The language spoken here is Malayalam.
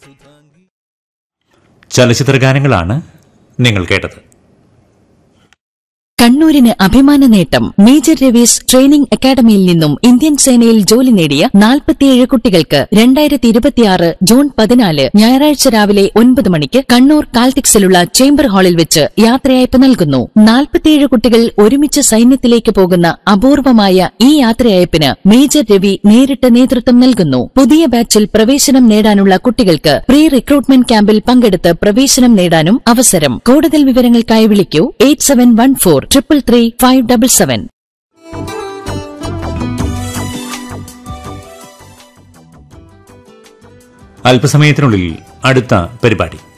ചലച്ചിത്ര ഗാനങ്ങളാണ് നിങ്ങൾ കേട്ടത് കണ്ണൂരിന് അഭിമാന നേട്ടം മേജർ രവീസ് ട്രെയിനിംഗ് അക്കാദമിയിൽ നിന്നും ഇന്ത്യൻ സേനയിൽ ജോലി നേടിയ നാൽപ്പത്തിയേഴ് കുട്ടികൾക്ക് രണ്ടായിരത്തി ഇരുപത്തിയാറ് ജൂൺ പതിനാല് ഞായറാഴ്ച രാവിലെ ഒൻപത് മണിക്ക് കണ്ണൂർ കാൽറ്റിക്സിലുള്ള ചേംബർ ഹാളിൽ വെച്ച് യാത്രയയപ്പ് നൽകുന്നു നാൽപ്പത്തിയേഴ് കുട്ടികൾ ഒരുമിച്ച് സൈന്യത്തിലേക്ക് പോകുന്ന അപൂർവമായ ഈ യാത്രയയപ്പിന് മേജർ രവി നേരിട്ട് നേതൃത്വം നൽകുന്നു പുതിയ ബാച്ചിൽ പ്രവേശനം നേടാനുള്ള കുട്ടികൾക്ക് പ്രീ റിക്രൂട്ട്മെന്റ് ക്യാമ്പിൽ പങ്കെടുത്ത് പ്രവേശനം നേടാനും അവസരം കൂടുതൽ വിവരങ്ങൾക്കായി വിളിക്കൂ eight seven one four triple three five double seven അല്പസമയത്തിനുള്ളിൽ അടുത്ത പരിപാടി